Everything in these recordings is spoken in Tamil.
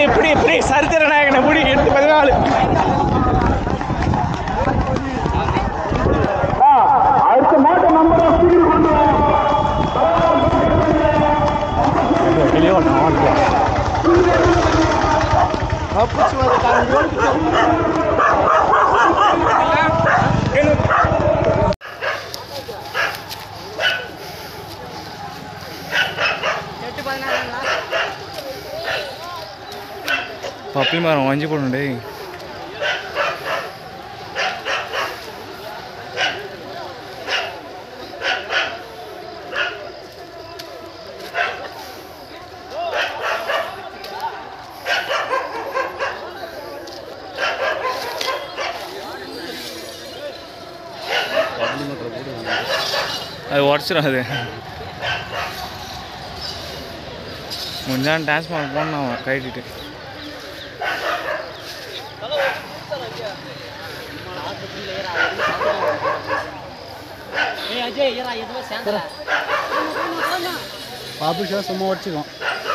இப்படி இப்படி சரித்திர நாயகனை முடி எட்டு பதினாலு அடுத்த மாட்ட நம்பரை சீக்கிரம் கொண்டு வா வெளியே ஒன்று பப்பி மரம் வாங்கி போடணும் டேய் அது உடச்சிடும் அது முன்னாடி டான்ஸ் பண்ண போனான் அவன் கைட்டிட்டு பாபு ஷோ சும்மா உடச்சிக்கும்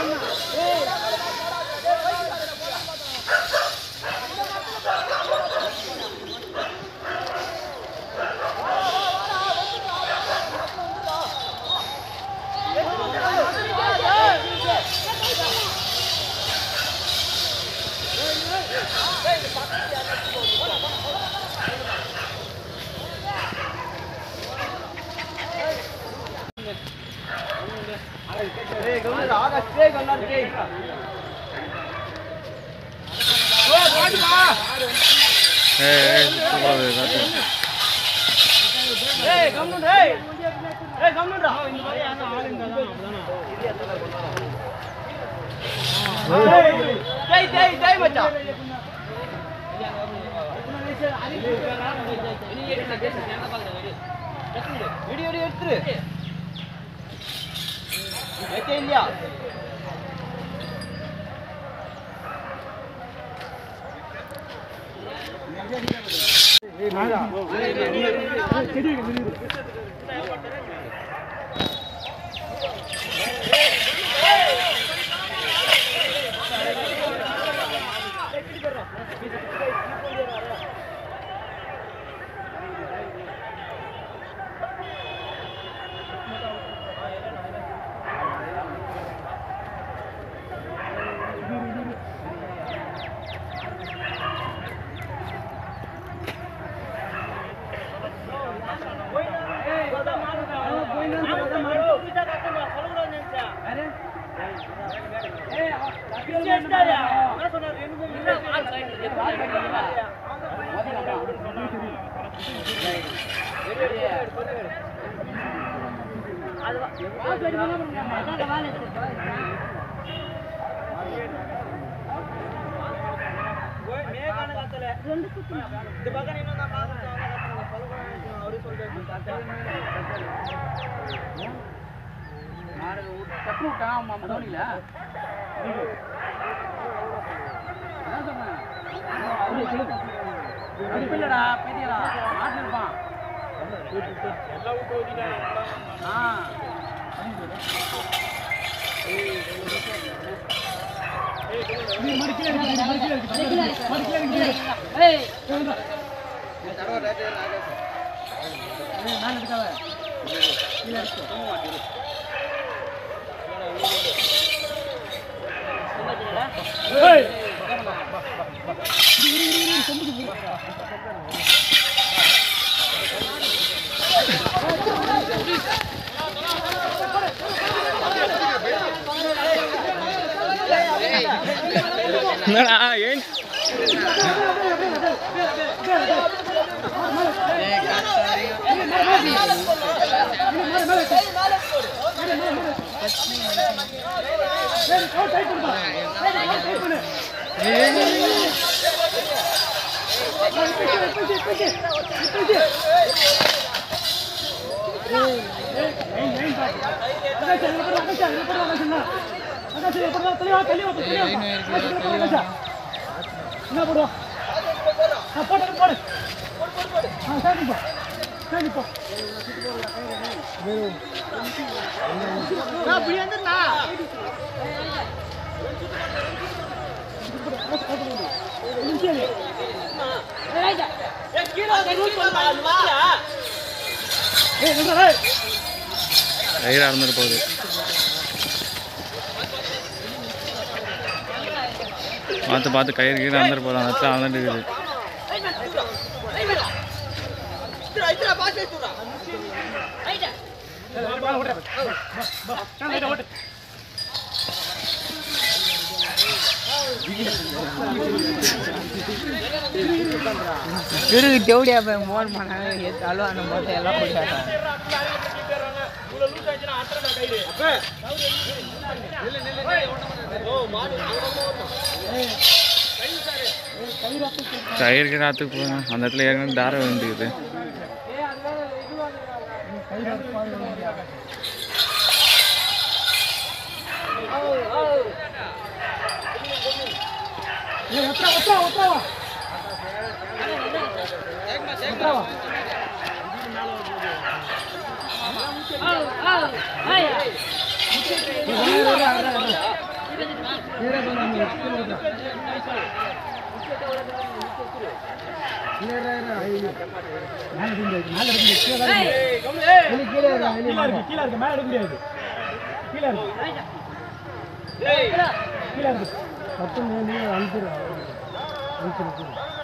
ஏய் ஏய் சுத்தமாக காட்டு கட்டு விட்டான் தோனியில இல்லடா பெரியடா மாட்டு இருப்பான் ஆ என்னடா ஏன் என்ன போடுவோம் போட்டு போடு ஆ சரி போ சரி போ அப்படி வந்துடா ஏய் நில்றா டேய் கயிறு அறந்துட்டு போகுது பார்த்து பார்த்து கயிறு கீழே அறந்துட்டு போகுது அந்த இடத்துல அறந்துட்டு இருக்குது இருக்கு தேவடியா போய் மோன் பண்ணாங்க ஏத்தாலும் அந்த மொத்தம் எல்லாம் போயிட்டாங்க கயிறு கீழே அறுத்துக்கு போகுது அந்த இடத்துல ஏற்கனவே தாரை வந்துக்குது ஏய் ஒத்தரா ஒத்தரா ஒத்தரா வா ஒத்தரா வா கீழே இருக்கு கீழே இருக்கு மேல எடுக்க முடியாது கீழே இருக்கு கீழே இருக்கு பத்து நீ அனுப்பிடு அனுப்பிடு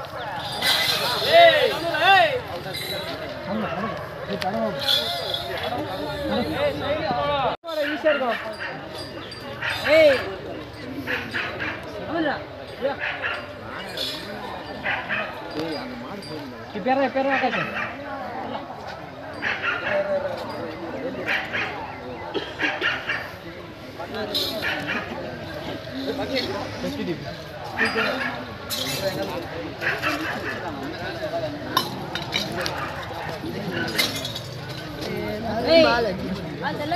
ஈஸியா இருக்கும் ஏய் பேர பேர காச்சு ஏய் அதல்ல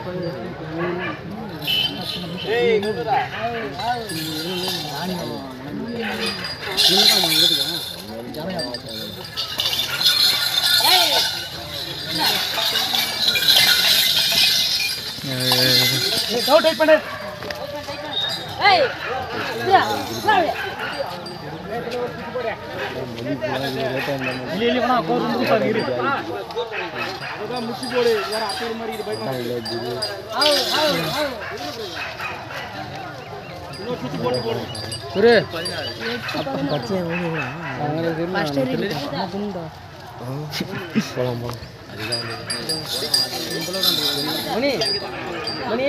ஏய் டவுட் டைட் பண்ணு ஏய் இதா சாரி இல்ல இல்ல வேணா கோர் வந்து பாரு இரு அதுதான் முச்சி போடு வேற அப்படி மாதிரி இது பைக் ஆவு ஆவு ஆவு இன்னொரு சுத்தி போட்டு போடு சுரு மணி மணி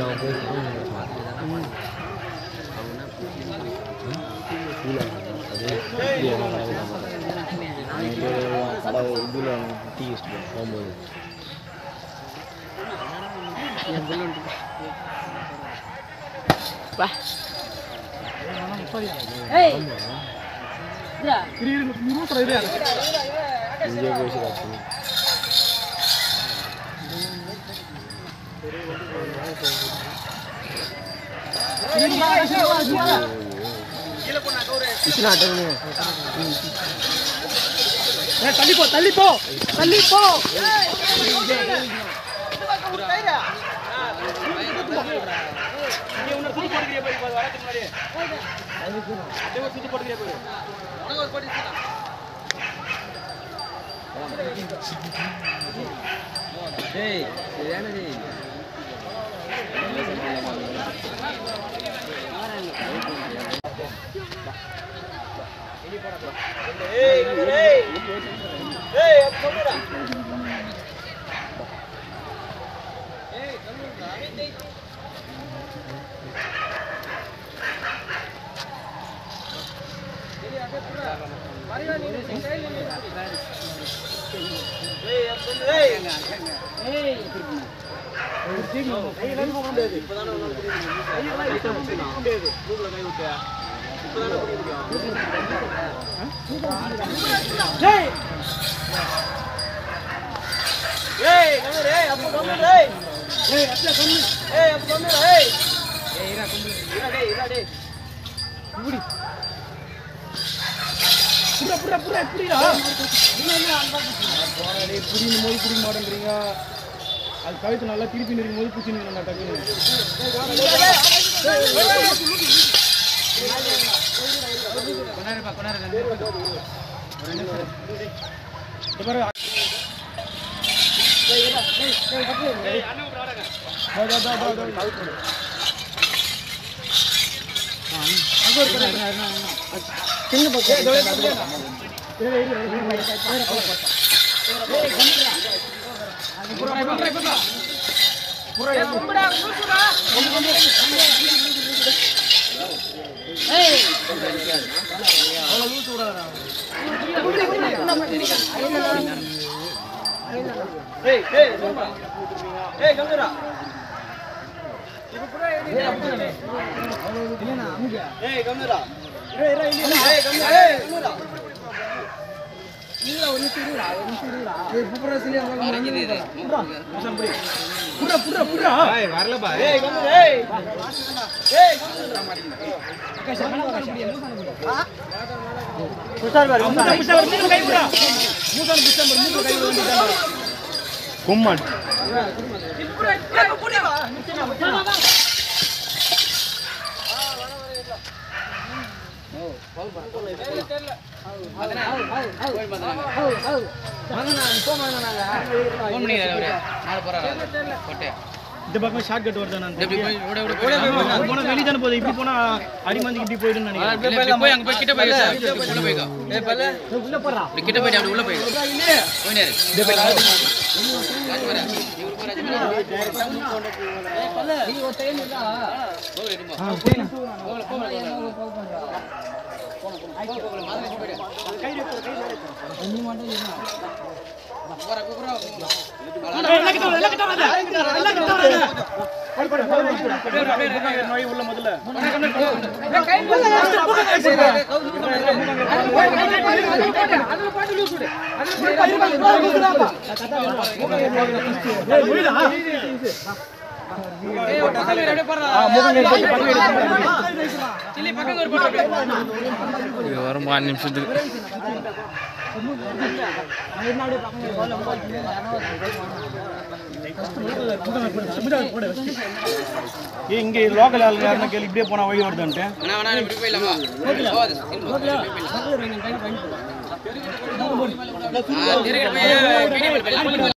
ஏய் இதா இரு இரு நீ ரூட்ல இரு ஏய் தள்ளி போ தள்ளி போ தள்ளி போ ஏய் ஏய் அச்சா கம்மி இப்படி புடா புடா புடா புடிடா போறாடே புடிங்க மோதி புடிங்க மாட்டேங்கிறீங்க அது கழுத்து நல்லா திருப்பி நிற்கும் போது பிடிச்சி நிற்கணும் டக்குன்னு கும்மன் ஃபோன் பண்ணிக்கிறாரு அவரு நாளை போறாரு கொட்டை இந்த பக்கம் ஷார்ட் கட் வருதா நான் இப்படி போய் ஓட ஓட போய் அது போனா வெளியே தானே போகுது இப்படி போனா அடிமந்திக்கு இப்படி போயிடுன்னு நினைக்கிறேன் இல்ல, இப்படி போய் அங்க போய் கிட்ட போய் சார் உள்ள போய்க்கோ உள்ள போறா இப்படி கிட்ட போயிட்டு அப்படி உள்ள போய்க்கோ போயினாரு உள்ள முதல்ல இது வரும் பாஞ்சு நிமிஷத்துக்கு ஏய் இங்க லோக்கல் ஆளுங்க யாருன்னா கேள்வி இப்படியே போனா வழி வருதுன்ட்டு அண்ணா வேணா இப்படி போயிடலாமா போகாது திரும்ப போய் போயிடலாம்